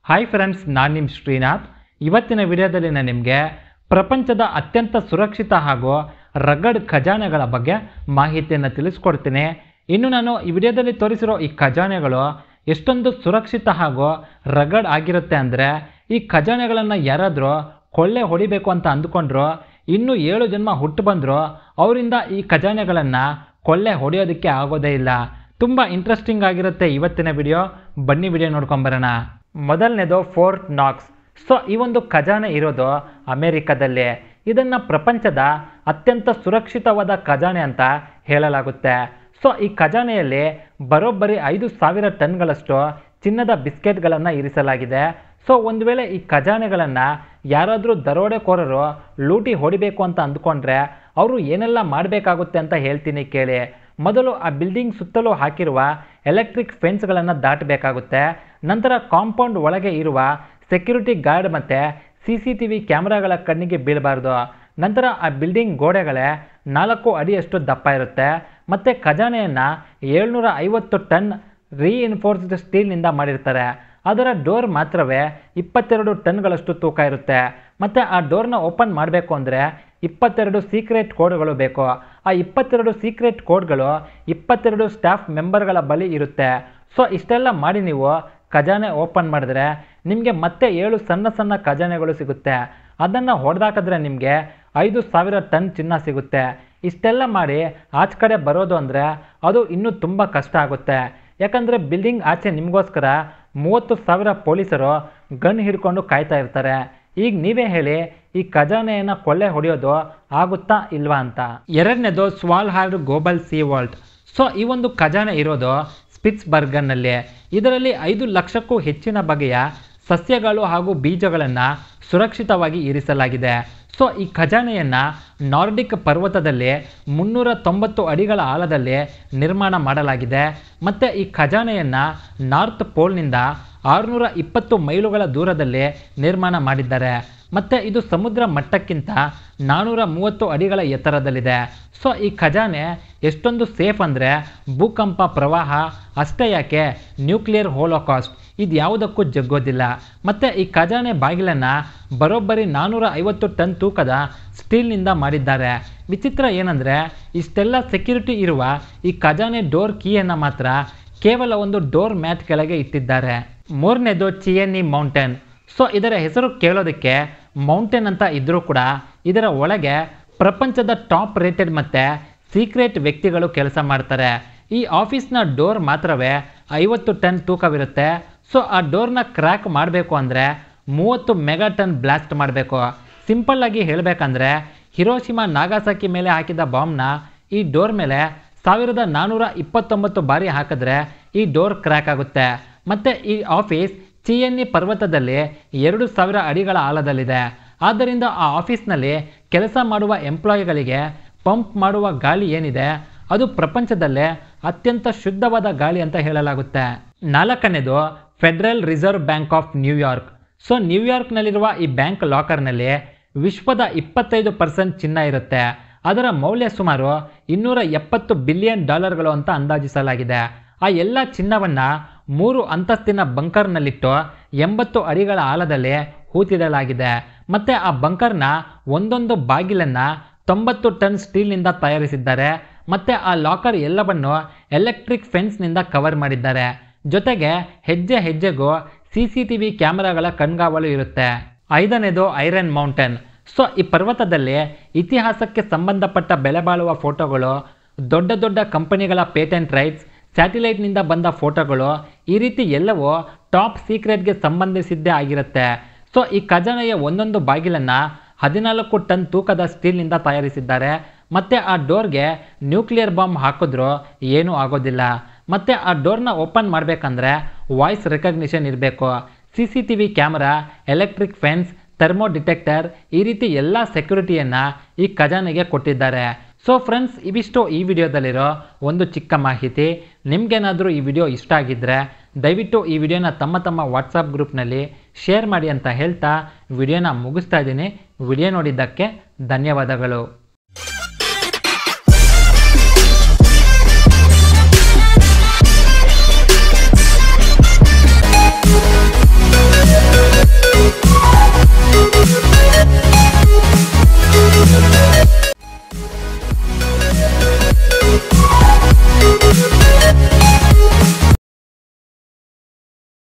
hi friends ನಾನು ನಿಮ್ಮ ಶ್ರೀನಾಥ್ ಇವತ್ತಿನ ವಿಡಿಯೋದಲ್ಲಿ ನಾನು ನಿಮಗೆ ಪ್ರಪಂಚದ ಅತ್ಯಂತ ಸುರಕ್ಷಿತ ಹಾಗೂ ರಗಡ್ ಖಜಾನೆಗಳ ಬಗ್ಗೆ ಮಾಹಿತಿಯನ್ನು ತಿಳಿಸ್ಕೊಡ್ತೀನಿ ಇನ್ನು ನಾನು ಈ ವಿಡಿಯೋದಲ್ಲಿ ತೋರಿಸಿರೋ ಈ ಖಜಾನೆಗಳು ಎಷ್ಟೊಂದು ಸುರಕ್ಷಿತ ಹಾಗೂ ರಗಡ್ ಆಗಿರುತ್ತೆ ಅಂದರೆ ಈ ಖಜಾನೆಗಳನ್ನು ಯಾರಾದರೂ ಕೊಳ್ಳೆ ಹೊಡಿಬೇಕು ಅಂತ ಅಂದುಕೊಂಡ್ರು ಇನ್ನೂ ಏಳು ಜನ್ಮ ಹುಟ್ಟು ಬಂದರೂ ಅವರಿಂದ ಈ ಖಜಾನೆಗಳನ್ನು ಕೊಳ್ಳೆ ಹೊಡೆಯೋದಕ್ಕೆ ಆಗೋದೇ ಇಲ್ಲ ತುಂಬ ಇಂಟ್ರೆಸ್ಟಿಂಗ್ ಆಗಿರುತ್ತೆ ಇವತ್ತಿನ ವಿಡಿಯೋ ಬನ್ನಿ ವಿಡಿಯೋ ನೋಡ್ಕೊಂಬರೋಣ ಮೊದಲನೇದು ಫೋರ್ಟ್ ನಾಕ್ಸ್ ಸೊ ಈ ಒಂದು ಖಜಾನೆ ಇರೋದು ಅಮೆರಿಕದಲ್ಲಿ ಇದನ್ನು ಪ್ರಪಂಚದ ಅತ್ಯಂತ ಸುರಕ್ಷಿತವಾದ ಖಜಾನೆ ಅಂತ ಹೇಳಲಾಗುತ್ತೆ ಸೊ ಈ ಖಜಾನೆಯಲ್ಲಿ ಬರೋಬ್ಬರಿ ಐದು ಸಾವಿರ ಟನ್ಗಳಷ್ಟು ಚಿನ್ನದ ಬಿಸ್ಕೆಟ್ಗಳನ್ನು ಇರಿಸಲಾಗಿದೆ ಸೊ ಒಂದು ವೇಳೆ ಈ ಖಜಾನೆಗಳನ್ನು ಯಾರಾದರೂ ದರೋಡೆಕೋರರು ಲೂಟಿ ಹೊಡಿಬೇಕು ಅಂತ ಅಂದ್ಕೊಂಡ್ರೆ ಅವರು ಏನೆಲ್ಲ ಮಾಡಬೇಕಾಗುತ್ತೆ ಅಂತ ಹೇಳ್ತೀನಿ ಕೇಳಿ ಮೊದಲು ಆ ಬಿಲ್ಡಿಂಗ್ ಸುತ್ತಲೂ ಹಾಕಿರುವ ಎಲೆಕ್ಟ್ರಿಕ್ ಫೆನ್ಸ್ಗಳನ್ನು ದಾಟಬೇಕಾಗುತ್ತೆ ನಂತರ ಕಾಂಪೌಂಡ್ ಒಳಗೆ ಇರುವ ಸೆಕ್ಯೂರಿಟಿ ಗಾರ್ಡ್ ಮತ್ತು ಸಿ ಸಿ ಟಿ ವಿ ಕ್ಯಾಮ್ರಾಗಳ ಕಣ್ಣಿಗೆ ಬೀಳಬಾರ್ದು ನಂತರ ಆ ಬಿಲ್ಡಿಂಗ್ ಗೋಡೆಗಳೇ ನಾಲ್ಕು ಅಡಿಯಷ್ಟು ದಪ್ಪ ಇರುತ್ತೆ ಮತ್ತು ಖಜಾನೆಯನ್ನು ಏಳ್ನೂರ ಐವತ್ತು ಟನ್ ರೀಇನ್ಫೋರ್ಸ್ಡ್ ಸ್ಟೀಲ್ನಿಂದ ಮಾಡಿರ್ತಾರೆ ಅದರ ಡೋರ್ ಮಾತ್ರವೇ ಇಪ್ಪತ್ತೆರಡು ಟನ್ಗಳಷ್ಟು ತೂಕ ಇರುತ್ತೆ ಮತ್ತು ಆ ಡೋರ್ನ ಓಪನ್ ಮಾಡಬೇಕು ಅಂದರೆ ಇಪ್ಪತ್ತೆರಡು ಸೀಕ್ರೆಟ್ ಕೋಡ್ಗಳು ಬೇಕು ಆ ಇಪ್ಪತ್ತೆರಡು ಸೀಕ್ರೆಟ್ ಕೋಡ್ಗಳು ಇಪ್ಪತ್ತೆರಡು ಸ್ಟಾಫ್ ಮೆಂಬರ್ಗಳ ಬಳಿ ಇರುತ್ತೆ ಸೊ ಇಷ್ಟೆಲ್ಲ ಮಾಡಿ ನೀವು ಖಜಾನೆ ಓಪನ್ ಮಾಡಿದ್ರೆ ನಿಮಗೆ ಮತ್ತೆ ಏಳು ಸಣ್ಣ ಸಣ್ಣ ಖಜಾನೆಗಳು ಸಿಗುತ್ತೆ ಅದನ್ನು ಹೊಡೆದಾಕಿದ್ರೆ ನಿಮಗೆ ಐದು ಸಾವಿರ ಟನ್ ಚಿನ್ನ ಸಿಗುತ್ತೆ ಇಷ್ಟೆಲ್ಲ ಮಾಡಿ ಆಚೆ ಕಡೆ ಬರೋದು ಅಂದರೆ ಅದು ಇನ್ನೂ ತುಂಬ ಕಷ್ಟ ಆಗುತ್ತೆ ಯಾಕಂದರೆ ಬಿಲ್ಡಿಂಗ್ ಆಚೆ ನಿಮಗೋಸ್ಕರ ಮೂವತ್ತು ಸಾವಿರ ಪೊಲೀಸರು ಗನ್ ಹಿಡ್ಕೊಂಡು ಕಾಯ್ತಾ ಇರ್ತಾರೆ ಈಗ ನೀವೇ ಹೇಳಿ ಈ ಖಜಾನೆಯನ್ನು ಕೊಳ್ಳೆ ಹೊಡೆಯೋದು ಆಗುತ್ತಾ ಇಲ್ವಾ ಅಂತ ಎರಡನೇದು Svalbard global seed vault so ಈ ಒಂದು ಖಜಾನೆ ಇರೋದು ಸ್ಪಿಟ್ಸ್ ಬರ್ಗನ್ನಲ್ಲಿ ಇದರಲ್ಲಿ ಐದು ಲಕ್ಷಕ್ಕೂ ಹೆಚ್ಚಿನ ಬಗೆಯ ಸಸ್ಯಗಳು ಹಾಗೂ ಬೀಜಗಳನ್ನು ಸುರಕ್ಷಿತವಾಗಿ ಇರಿಸಲಾಗಿದೆ ಸೊ ಈ ಖಜಾನೆಯನ್ನು ನಾರ್ಡಿಕ್ ಪರ್ವತದಲ್ಲಿ ಮುನ್ನೂರ ತೊಂಬತ್ತು ಅಡಿಗಳ ಆಳದಲ್ಲಿ ನಿರ್ಮಾಣ ಮಾಡಲಾಗಿದೆ ಮತ್ತು ಈ ಖಜಾನೆಯನ್ನು ನಾರ್ತ್ ಪೋಲ್ನಿಂದ ಆರುನೂರ ಇಪ್ಪತ್ತು ಮೈಲುಗಳ ದೂರದಲ್ಲಿ ನಿರ್ಮಾಣ ಮಾಡಿದ್ದಾರೆ ಮತ್ತು ಇದು ಸಮುದ್ರ ಮಟ್ಟಕ್ಕಿಂತ ನಾನ್ನೂರ ಮೂವತ್ತು ಅಡಿಗಳ ಎತ್ತರದಲ್ಲಿದೆ ಸೊ ಈ ಖಜಾನೆ ಎಷ್ಟೊಂದು ಸೇಫ್ ಅಂದರೆ ಭೂಕಂಪ ಪ್ರವಾಹ ಅಷ್ಟೇ ಯಾಕೆ ನ್ಯೂಕ್ಲಿಯರ್ ಹೋಲೋಕಾಸ್ಟ್ ಇದು ಯಾವುದಕ್ಕೂ ಜಗ್ಗೋದಿಲ್ಲ ಮತ್ತು ಈ ಖಜಾನೆ ಬಾಗಿಲನ್ನು ಬರೋಬ್ಬರಿ ನಾನ್ನೂರ ಐವತ್ತು ಟನ್ ತೂಕದ ಸ್ಟೀಲ್ನಿಂದ ಮಾಡಿದ್ದಾರೆ ವಿಚಿತ್ರ ಏನಂದರೆ ಇಷ್ಟೆಲ್ಲ ಸೆಕ್ಯೂರಿಟಿ ಇರುವ ಈ ಖಜಾನೆ ಡೋರ್ ಕೀಯನ್ನು ಮಾತ್ರ ಕೇವಲ ಒಂದು ಡೋರ್ ಮ್ಯಾಟ್ ಕೆಳಗೆ ಇಟ್ಟಿದ್ದಾರೆ ಮೂರನೇದು ಚಿಯನ್ನಿ ಮೌಂಟೇನ್ ಸೊ ಇದರ ಹೆಸರು ಕೇಳೋದಕ್ಕೆ ಮೌಂಟೇನ್ ಅಂತ ಇದ್ದರೂ ಕೂಡ ಇದರ ಒಳಗೆ ಪ್ರಪಂಚದ ಟಾಪ್ ರೇಟೆಡ್ ಮತ್ತು ಸೀಕ್ರೆಟ್ ವ್ಯಕ್ತಿಗಳು ಕೆಲಸ ಮಾಡ್ತಾರೆ ಈ ಆಫೀಸ್ನ ಡೋರ್ ಮಾತ್ರವೇ ಐವತ್ತು ಟನ್ ತೂಕವಿರುತ್ತೆ ಸೊ ಆ ಡೋರ್ನ ಕ್ರ್ಯಾಕ್ ಮಾಡಬೇಕು ಅಂದರೆ ಮೂವತ್ತು ಮೆಗಾ ಟನ್ ಬ್ಲಾಸ್ಟ್ ಮಾಡಬೇಕು ಸಿಂಪಲ್ಲಾಗಿ ಹೇಳಬೇಕಂದ್ರೆ ಹಿರೋಶಿಮಾ ನಾಗಾಸಾಕಿ ಮೇಲೆ ಹಾಕಿದ ಬಾಂಬ್ನ ಈ ಡೋರ್ ಮೇಲೆ ಸಾವಿರದ ನಾನ್ನೂರ ಇಪ್ಪತ್ತೊಂಬತ್ತು ಬಾರಿ ಹಾಕಿದ್ರೆ ಈ ಡೋರ್ ಕ್ರ್ಯಾಕ್ ಆಗುತ್ತೆ ಮತ್ತು ಈ ಆಫೀಸ್ ಚಿಯನ್ನಿ ಪರ್ವತದಲ್ಲಿ ಎರಡು ಸಾವಿರ ಅಡಿಗಳ ಆಳದಲ್ಲಿದೆ ಆದ್ದರಿಂದ ಆ ಆಫೀಸ್ನಲ್ಲಿ ಕೆಲಸ ಮಾಡುವ ಎಂಪ್ಲಾಯಿಗಳಿಗೆ ಪಂಪ್ ಮಾಡುವ ಗಾಳಿ ಏನಿದೆ ಅದು ಪ್ರಪಂಚದಲ್ಲೇ ಅತ್ಯಂತ ಶುದ್ಧವಾದ ಗಾಳಿ ಅಂತ ಹೇಳಲಾಗುತ್ತೆ ನಾಲ್ಕನೇದು Federal Reserve Bank of New York so ನ್ಯೂಯಾರ್ಕ್ನಲ್ಲಿರುವ ಈ ಬ್ಯಾಂಕ್ ಲಾಕರ್ನಲ್ಲಿ ವಿಶ್ವದ ಇಪ್ಪತ್ತೈದು ಪರ್ಸೆಂಟ್ ಚಿನ್ನ ಇರುತ್ತೆ ಅದರ ಮೌಲ್ಯ ಸುಮಾರು ಇನ್ನೂರ ಎಪ್ಪತ್ತು ಬಿಲಿಯನ್ ಡಾಲರ್ಗಳು ಅಂತ ಅಂದಾಜಿಸಲಾಗಿದೆ ಆ ಎಲ್ಲ ಚಿನ್ನವನ್ನು ಮೂರು ಅಂತಸ್ತಿನ ಬಂಕರ್ನಲ್ಲಿಟ್ಟು ಎಂಬತ್ತು ಅಡಿಗಳ ಆಳದಲ್ಲಿ ಹೂತಿಡಲಾಗಿದೆ ಮತ್ತು ಆ ಬಂಕರ್ನ ಒಂದೊಂದು ಬಾಗಿಲನ್ನು ತೊಂಬತ್ತು ಟನ್ ಸ್ಟೀಲ್ನಿಂದ ತಯಾರಿಸಿದ್ದಾರೆ ಮತ್ತು ಆ ಲಾಕರ್ ಎಲ್ಲವನ್ನು ಎಲೆಕ್ಟ್ರಿಕ್ ಫೆನ್ಸ್ನಿಂದ ಕವರ್ ಮಾಡಿದ್ದಾರೆ ಜೊತೆಗೆ ಹೆಜ್ಜೆ ಹೆಜ್ಜೆಗೂ ಸಿ ಸಿ ಟಿ ವಿ ಕ್ಯಾಮೆರಾಗಳ ಕಣ್ಗಾವಲು ಇರುತ್ತೆ ಐದನೇದು ಐರನ್ ಮೌಂಟೇನ್ ಸೊ ಈ ಪರ್ವತದಲ್ಲಿ ಇತಿಹಾಸಕ್ಕೆ ಸಂಬಂಧಪಟ್ಟ ಬೆಲೆ ಬಾಳುವ ಫೋಟೋಗಳು ದೊಡ್ಡ ದೊಡ್ಡ ಕಂಪನಿಗಳ ಪೇಟೆಂಟ್ ರೈಟ್ಸ್ ಸ್ಯಾಟಿಲೈಟ್ನಿಂದ ಬಂದ ಫೋಟೋಗಳು ಈ ರೀತಿ ಎಲ್ಲವೂ ಟಾಪ್ ಸೀಕ್ರೆಟ್ಗೆ ಸಂಬಂಧಿಸಿದ್ದೇ ಆಗಿರುತ್ತೆ ಸೊ ಈ ಖಜಾನೆಯ ಒಂದೊಂದು ಬಾಗಿಲನ್ನು ಹದಿನಾಲ್ಕು ಟನ್ ತೂಕದ ಸ್ಟೀಲ್ನಿಂದ ತಯಾರಿಸಿದ್ದಾರೆ ಮತ್ತು ಆ ಡೋರ್ಗೆ ನ್ಯೂಕ್ಲಿಯರ್ ಬಾಂಬ್ ಹಾಕಿದ್ರೂ ಏನೂ ಆಗೋದಿಲ್ಲ ಮತ್ತು ಆ ಡೋರ್ನ ಓಪನ್ ಮಾಡಬೇಕಂದ್ರೆ ವಾಯ್ಸ್ ರೆಕಗ್ನಿಷನ್ ಇರಬೇಕು C C T V camera electric fence thermo detector ಈ ರೀತಿ ಎಲ್ಲ ಸೆಕ್ಯೂರಿಟಿಯನ್ನು ಈ ಖಜಾನೆಗೆ ಕೊಟ್ಟಿದ್ದಾರೆ ಸೊ ಫ್ರೆಂಡ್ಸ್ ಇವಿಷ್ಟು ಈ ವಿಡಿಯೋದಲ್ಲಿರೋ ಒಂದು ಚಿಕ್ಕ ಮಾಹಿತಿ ನಿಮಗೇನಾದರೂ ಈ ವಿಡಿಯೋ ಇಷ್ಟ ಆಗಿದ್ದರೆ ದಯವಿಟ್ಟು ಈ ವಿಡಿಯೋನ ತಮ್ಮ ತಮ್ಮ ವಾಟ್ಸಪ್ ಗ್ರೂಪ್ನಲ್ಲಿ ಶೇರ್ ಮಾಡಿ ಅಂತ ಹೇಳ್ತಾ ವಿಡಿಯೋನ ಮುಗಿಸ್ತಾ ಇದ್ದೀನಿ ವಿಡಿಯೋ ನೋಡಿದ್ದಕ್ಕೆ ಧನ್ಯವಾದಗಳು